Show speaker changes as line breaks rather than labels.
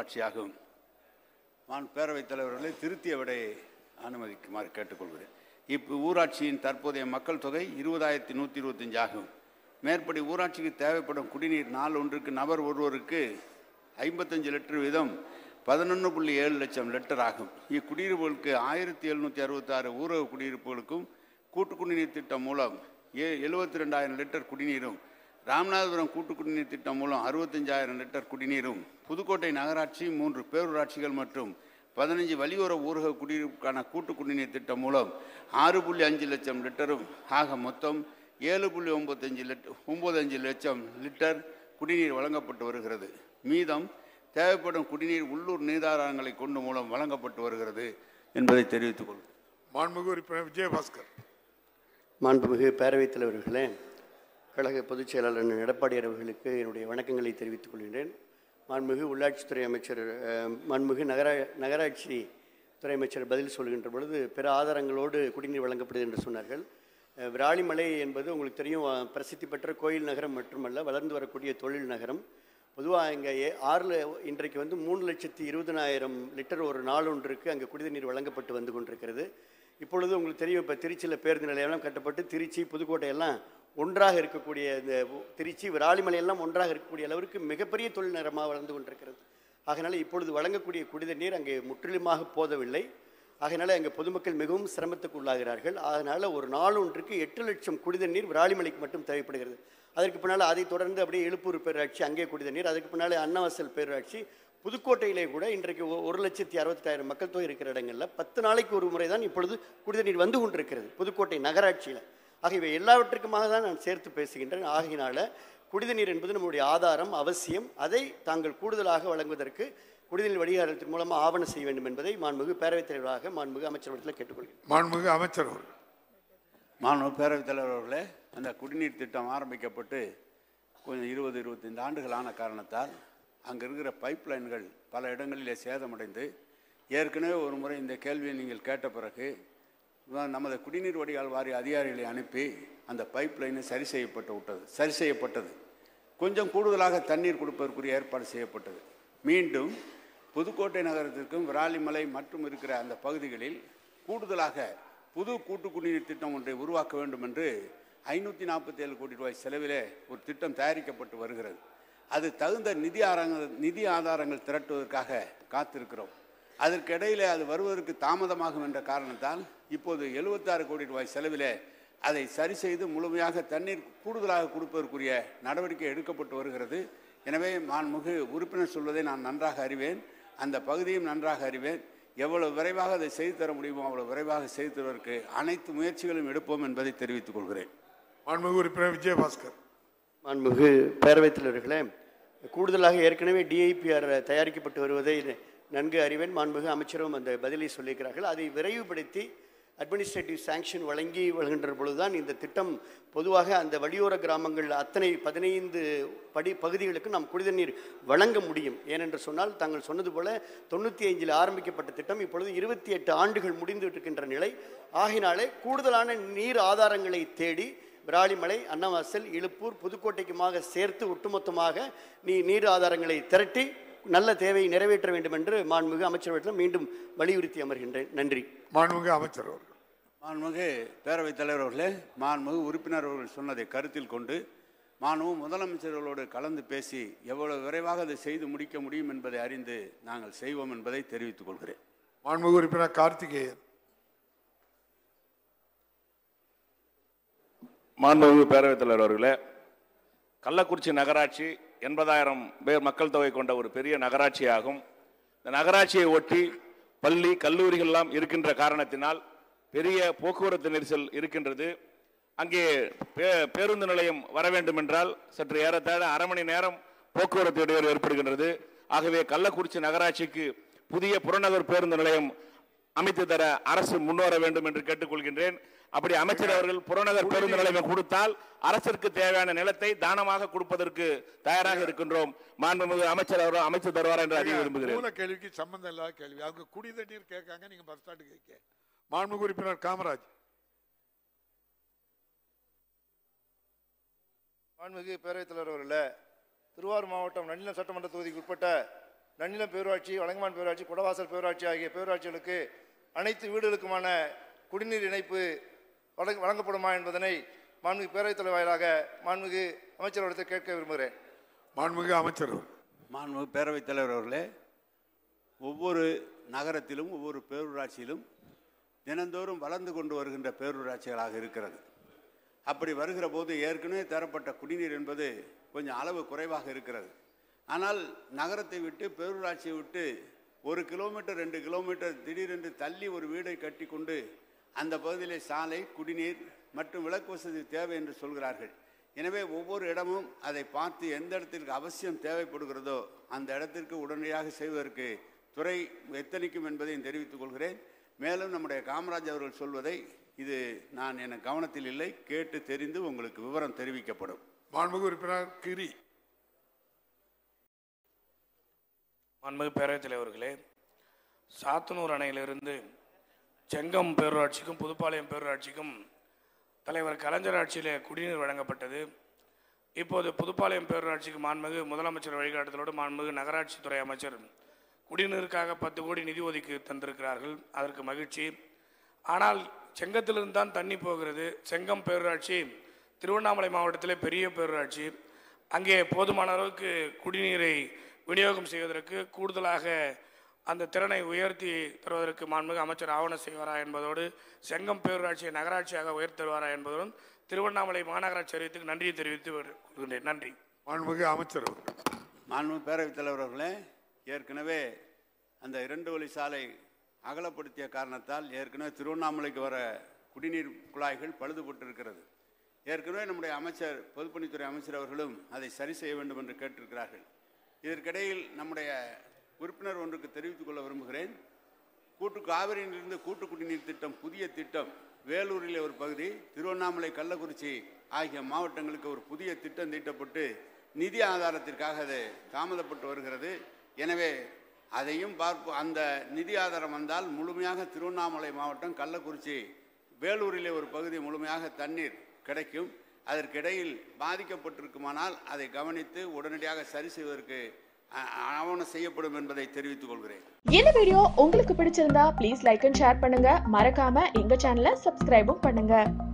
ஊராட்சியாகும் நான் பேரவைத் தலைவர்களை திருத்திய விடையை அனுமதிக்குமாறு கேட்டுக்கொள்கிறேன் இப்போ ஊராட்சியின் தற்போதைய மக்கள் தொகை இருபதாயிரத்தி நூற்றி இருபத்தஞ்சு ஆகும் மேற்படி ஊராட்சிக்கு தேவைப்படும் குடிநீர் நாள் ஒன்றுக்கு நபர் ஒருவருக்கு ஐம்பத்தஞ்சு லிட்டர் வீதம் பதினொன்று புள்ளி ஏழு லட்சம் லிட்டர் ஆகும் இக்குடியிருப்புகளுக்கு ஆயிரத்தி எழுநூற்றி அறுபத்தாறு ஊரக குடியிருப்புகளுக்கும் கூட்டு குடிநீர் திட்டம் மூலம் ஏ எழுபத்தி ரெண்டாயிரம் லிட்டர் குடிநீரும் ராமநாதபுரம் கூட்டு குடிநீர் திட்டம் மூலம் அறுபத்தஞ்சாயிரம் லிட்டர் குடிநீரும் புதுக்கோட்டை நகராட்சி மூன்று பேரூராட்சிகள் மற்றும் பதினஞ்சு வலியுற ஊரக குடியிருப்புக்கான கூட்டு குடிநீர் திட்டம் மூலம் ஆறு புள்ளி அஞ்சு லட்சம் லிட்டரும் ஆக மொத்தம் ஏழு புள்ளி ஒம்பத்தஞ்சு லிட்டர் ஒம்பதஞ்சு லட்சம் லிட்டர் குடிநீர் வழங்கப்பட்டு வருகிறது மீதம் தேவைப்படும் குடிநீர் உள்ளூர் நீராதாரங்களை கொண்டு மூலம் வழங்கப்பட்டு வருகிறது என்பதை தெரிவித்துக் கொள்கிறேன்
மாண்புமிகு உறுப்பினர் விஜயபாஸ்கர்
மாண்புமிகு பேரவைத் தலைவர்களே கழக பொதுச் செயலாளர் அண்ணன் எடப்பாடியார் அவர்களுக்கு என்னுடைய வணக்கங்களை தெரிவித்துக் கொள்கின்றேன் மாண்புமிகு உள்ளாட்சித்துறை அமைச்சர் அஹ், மாண்புமிகு நகரா நகராட்சி துறை அமைச்சர் பதில் சொல்கின்ற பொழுது பிற ஆதாரங்களோடு குடிநீர் வழங்கப்படுது என்று சொன்னார்கள் அஹ், விராலிமலை என்பது உங்களுக்கு தெரியும் அஹ், பிரசித்தி பெற்ற கோயில் நகரம் மட்டுமல்ல வளர்ந்து வரக்கூடிய தொழில் நகரம் பொதுவாக இங்கே ஆறில் இன்றைக்கு வந்து மூணு லட்சத்தி இருபதனாயிரம் லிட்டர் ஒரு நாள் ஒன்றுக்கு அங்கே குடிநீர் வழங்கப்பட்டு வந்து கொண்டிருக்கிறது இப்பொழுது உங்களுக்கு தெரியும் இப்போ திருச்சியில் பேருந்து நிலையம்லாம் கட்டப்பட்டு திருச்சி புதுக்கோட்டை எல்லாம் ஒன்றாக இருக்கக்கூடிய இந்த உ- திருச்சி விராலிமலை எல்லாம் ஒன்றாக இருக்கக்கூடிய அளவிற்கு மிகப்பெரிய தொழில் நகரமாக வளர்ந்து கொண்டிருக்கிறது ஆகையினால இப்பொழுது வழங்கக்கூடிய குடித நீர் அங்கே முற்றிலுமாக போதவில்லை ஆகையினால அங்கே பொதுமக்கள் மிகவும் சிரமத்துக்கு உள்ளாகிறார்கள் அதனால் ஒரு நாள் ஒன்றுக்கு எட்டு லட்சம் குடித நீர் விராலிமலைக்கு மட்டும் தேவைப்படுகிறது அதற்கு பின்னால் அதை தொடர்ந்து அப்படியே எழுப்பூர் பேரூராட்சி அங்கே குடித நீர் அதுக்கு பின்னால் அன்னவாசல் பேரூராட்சி புதுக்கோட்டையிலே கூட இன்றைக்கு ஒ- ஒரு லட்சத்தி அறுபத்தாயிரம் மக்கள் தொகை இருக்கிற இடங்களில் பத்து நாளைக்கு ஒரு முறை தான் இப்பொழுது குடித நீர் வந்து கொண்டிருக்கிறது புதுக்கோட்டை நகராட்சியில் ஆகியவை எல்லாவற்றுக்குமாக தான் நான் சேர்த்து பேசுகின்றேன் ஆகையினால குடித நீர் என்பது நம்முடைய ஆதாரம் அவசியம் அதை தாங்கள் கூடுதலாக வழங்குவதற்கு குடிநீர் வடிகாலத்தின் மூலமாக ஆவணம் செய்ய வேண்டும் என்பதை மாண்புமிகு பேரவைத் தலைவராக மாண்புமிகு அமைச்சரவத்தில் கேட்டுக்கொள்கிறேன்
மாண்புமிகு அமைச்சர் அவர்கள்
மாண்பு பேரவைத் தலைவர் அவர்களே அந்த குடிநீர் திட்டம் ஆரம்பிக்கப்பட்டு கொஞ்சம் இருபது இருபத்தைந்து ஆண்டுகள் ஆன காரணத்தால் அங்கே இருக்கிற பைப் லைன்கள் பல இடங்களிலே சேதமடைந்து ஏற்கனவே ஒரு முறை இந்த கேள்வியை நீங்கள் கேட்ட பிறகு வ- நமது குடிநீர் வடிகால் வாரிய அதிகாரிகளை அனுப்பி அந்த பைப் லைனை சரி செய்யப்பட்டு விட்டது சரி செய்யப்பட்டது கொஞ்சம் கூடுதலாக தண்ணீர் கொடுப்பதற்குரிய ஏற்பாடு செய்யப்பட்டது மீண்டும் புதுக்கோட்டை நகரத்திற்கும் விராலிமலை மற்றும் இருக்கிற அந்த பகுதிகளில் கூடுதலாக புது கூட்டு குடிநீர் திட்டம் ஒன்றை உருவாக்க வேண்டும் என்று ஐநூற்றி நாற்பத்தி ஏழு கோடி ரூபாய் செலவிலே ஒரு திட்டம் தயாரிக்கப்பட்டு வருகிறது அது தகுந்த நிதி ஆதாரங்கள் நிதி ஆதாரங்கள் திரட்டுவதற்காக காத்திருக்கிறோம் அதற்கு இடையிலே அது வருவதற்கு தாமதமாகும் என்ற காரணத்தால் இப்போது எழுபத்தாறு கோடி ரூபாய் செலவிலே அதை சரி செய்து முழுமையாக தண்ணீர் கூடுதலாக கொடுப்பதற்குரிய நடவடிக்கை எடுக்கப்பட்டு வருகிறது எனவே மாண்புமிகு உறுப்பினர் சொல்வதை நான் நன்றாக அறிவேன் அந்த பகுதியும் நன்றாக அறிவேன் எவ்வளவு விரைவாக அதை செய்து தர முடியுமோ அவ்வளவு விரைவாக செய்து தருவதற்கு அனைத்து முயற்சிகளும் எடுப்போம் என்பதை தெரிவித்துக் கொள்கிறேன்
மாண்புமிகு உறுப்பினர் விஜயபாஸ்கர்
மாண்புமிகு பேரவைத் தலைவர்களே கூடுதலாக ஏற்கனவே டிஐபிஆர் தயாரிக்கப்பட்டு வருவதை நன்கு அறிவேன் மாண்புமிகு அமைச்சரும் அந்த பதிலை சொல்லியிருக்கிறார்கள் அதை விரைவுபடுத்தி அட்மினிஸ்ட்ரேட்டிவ் சாங்ஷன் வழங்கி வருகின்ற பொழுதுதான் இந்த திட்டம் பொதுவாக அந்த வழியோர கிராமங்கள் அத்தனை பதினைந்து படி பகுதிகளுக்கு நாம் குடிநீர் வழங்க முடியும் ஏனென்று சொன்னால் தாங்கள் சொன்னது போல தொண்ணூற்றி ஐந்தில் ஆரம்பிக்கப்பட்ட திட்டம் இப்பொழுது இருபத்தி எட்டு ஆண்டுகள் முடிந்து இருக்கின்ற நிலை ஆகினாலே கூடுதலான நீர் ஆதாரங்களை தேடி விராலிமலை அன்னவாசல் இழுப்பூர் புதுக்கோட்டைக்குமாக சேர்த்து ஒட்டுமொத்தமாக நீ நீர் ஆதாரங்களை திரட்டி நல்ல தேவையை நிறைவேற்ற வேண்டும் என்று மாண்புமிகு அமைச்சரவையில் மீண்டும் வலியுறுத்தி அமர்கின்றேன் நன்றி
மாண்புமிகு அமைச்சர் அவர்கள்
மாண்புமிகு பேரவைத் தலைவர் அவர்களே மாண்புமிகு உறுப்பினர் அவர்கள் சொன்னதை கருத்தில் கொண்டு மாண்புமிகு முதலமைச்சர்களோடு கலந்து பேசி எவ்வளவு விரைவாக அதை செய்து முடிக்க முடியும் என்பதை அறிந்து நாங்கள் செய்வோம் என்பதை தெரிவித்துக் கொள்கிறேன்
மாண்புமிகு உறுப்பினர் கார்த்திகேயன்
மாண்புமிகு பேரவைத் தலைவர் அவர்களே கள்ளக்குறிச்சி நகராட்சி எண்பதாயிரம் பேர் மக்கள் தொகை கொண்ட ஒரு பெரிய நகராட்சியாகும் இந்த நகராட்சியை ஒட்டி பள்ளி கல்லூரிகள் எல்லாம் இருக்கின்ற காரணத்தினால் பெரிய போக்குவரத்து நெரிசல் இருக்கின்றது அங்கே பே- பேருந்து நிலையம் வர வேண்டும் என்றால் சற்று ஏறத்தாழ அரை மணி நேரம் போக்குவரத்து இடையூறு ஏற்படுகின்றது ஆகவே கள்ளக்குறிச்சி நகராட்சிக்கு புதிய புறநகர் பேருந்து நிலையம் அமைத்து தர அரசு முன்வர வேண்டும் என்று கேட்டுக்கொள்கின்றேன் அப்படி அமைச்சர் அவர்கள் புறநகர் பேருந்து நிலையம் கொடுத்தால் அரசிற்கு தேவையான நிலத்தை தானமாக கொடுப்பதற்கு தயாராக இருக்கின்றோம் மாண்புமிகு அமைச்சர் அவர்கள் அமைத்து தருவார் என்று அறிய விரும்புகிறேன்
மூல கேள்விக்கு சம்பந்தம் இல்லாத கேள்வி அவங்க குடி தண்ணீர் கேட்காங்க நீங்க பஸ் ஸ்டாண்டு கேட்க மாண்புமிகு உறுப்பினர் காமராஜ்
மாண்புமிகு பேரவைத் தலைவர் அவர்களே திருவாரூர் மாவட்டம் நன்னிலம் சட்டமன்ற தொகுதிக்கு உட்பட்ட நன்னிலம் பேரூராட்சி வழங்கமான் பேரூராட்சி குடவாசல் பேரூராட்சி ஆகிய பேரூராட்சிகளுக்கு அனைத்து வீடுகளுக்குமான குடிநீர் இணைப்பு வழங்க வழங்கப்படுமா என்பதனை மாண்புமிகு பேரவைத் தலைவர் வாயிலாக மாண்புமிகு அமைச்சர்களிடத்தில் கேட்க விரும்புகிறேன்
மாண்புமிகு அமைச்சர் அவர்கள்.
மாண்புமிகு பேரவைத் தலைவர் அவர்களே ஒவ்வொரு நகரத்திலும் ஒவ்வொரு பேரூராட்சியிலும் தினந்தோறும் வளர்ந்து கொண்டு வருகின்ற பேரூராட்சிகளாக இருக்கிறது அப்படி வருகிற போது ஏற்கனவே தரப்பட்ட குடிநீர் என்பது கொஞ்சம் அளவு குறைவாக இருக்கிறது ஆனால் நகரத்தை விட்டு பேரூராட்சியை விட்டு ஒரு கிலோமீட்டர் ரெண்டு கிலோமீட்டர் திடீரென்று தள்ளி ஒரு வீடை கட்டி கொண்டு அந்த பகுதியிலே சாலை குடிநீர் மற்றும் விளக்கு வசதி தேவை என்று சொல்கிறார்கள் எனவே ஒவ்வொரு இடமும் அதை பார்த்து எந்த இடத்திற்கு அவசியம் தேவைப்படுகிறதோ அந்த இடத்திற்கு உடனடியாக செய்வதற்கு துறை எத்தனிக்கும் என்பதையும் தெரிவித்துக் கொள்கிறேன் மேலும் நம்முடைய காமராஜ் அவர்கள் சொல்வதை இது நான் என கவனத்தில் இல்லை கேட்டு தெரிந்து உங்களுக்கு விவரம் தெரிவிக்கப்படும்
மாண்புமிகு உறுப்பினர் கிரி
மாண்புமிகு பேரவைத் தலைவர்களே சாத்தனூர் அணையிலிருந்து செங்கம் பேரூராட்சிக்கும் புதுப்பாளையம் பேரூராட்சிக்கும் தலைவர் கலைஞர் ஆட்சியிலே குடிநீர் வழங்கப்பட்டது இப்போது புதுப்பாளையம் பேரூராட்சிக்கு மாண்புமிகு முதலமைச்சர் வழிகாட்டுதலோடு மாண்புமிகு நகராட்சித்துறை அமைச்சர் குடிநீருக்காக பத்து கோடி நிதி ஒதுக்கி தந்திருக்கிறார்கள் அதற்கு மகிழ்ச்சி ஆனால் செங்கத்திலிருந்து தான் தண்ணி போகிறது செங்கம் பேரூராட்சி திருவண்ணாமலை மாவட்டத்திலே பெரிய பேரூராட்சி அங்கே போதுமான அளவுக்கு குடிநீரை விநியோகம் செய்வதற்கு கூடுதலாக அந்த திறனை உயர்த்தி தருவதற்கு மாண்புமிகு அமைச்சர் ஆவணம் செய்வாரா என்பதோடு செங்கம் பேரூராட்சியை நகராட்சியாக உயர்த்தி தருவாரா என்பதுடன் திருவண்ணாமலை மாநகராட்சி அறிவித்துக்கு நன்றியை தெரிவித்து கொள்கின்றேன் நன்றி
மாண்புமிகு அமைச்சர் அவர்கள்.
மாண்புமிகு பேரவைத் தலைவர் அவர்களே ஏற்கனவே அந்த இரண்டு வழி சாலை அகலப்படுத்திய காரணத்தால் ஏற்கனவே திருவண்ணாமலைக்கு வர குடிநீர் குழாய்கள் பழுதுபட்டு இருக்கிறது ஏற்கனவே நம்முடைய அமைச்சர் பொதுப்பணித்துறை அமைச்சர் அவர்களும் அதை சரி செய்ய வேண்டும் என்று கேட்டிருக்கிறார்கள் இதற்கிடையில் நம்முடைய உறுப்பினர் ஒன்றுக்கு தெரிவித்துக் கொள்ள விரும்புகிறேன் கூட்டு காவிரியிலிருந்து கூட்டு குடிநீர் திட்டம் புதிய திட்டம் வேலூரிலே ஒரு பகுதி திருவண்ணாமலை கள்ளக்குறிச்சி ஆகிய மாவட்டங்களுக்கு ஒரு புதிய திட்டம் தீட்டப்பட்டு நிதி ஆதாரத்திற்காக அது தாமதப்பட்டு வருகிறது எனவே அதையும் பார்ப்போம் அந்த நிதி ஆதாரம் வந்தால் முழுமையாக திருவண்ணாமலை மாவட்டம் கள்ளக்குறிச்சி வேலூரிலே ஒரு பகுதி முழுமையாக தண்ணீர் கிடைக்கும் அதற்கிடையில் பாதிக்கப்பட்டிருக்குமானால் அதை கவனித்து உடனடியாக சரி செய்வதற்கு அ- ஆவணம் செய்யப்படும் என்பதை தெரிவித்துக் கொள்கிறேன்
இந்த வீடியோ உங்களுக்கு பிடிச்சிருந்தா ப்ளீஸ் லைக் அண்ட் ஷேர் பண்ணுங்க மறக்காம எங்க சேனலை சப்ஸ்கிரைபும் பண்ணுங்க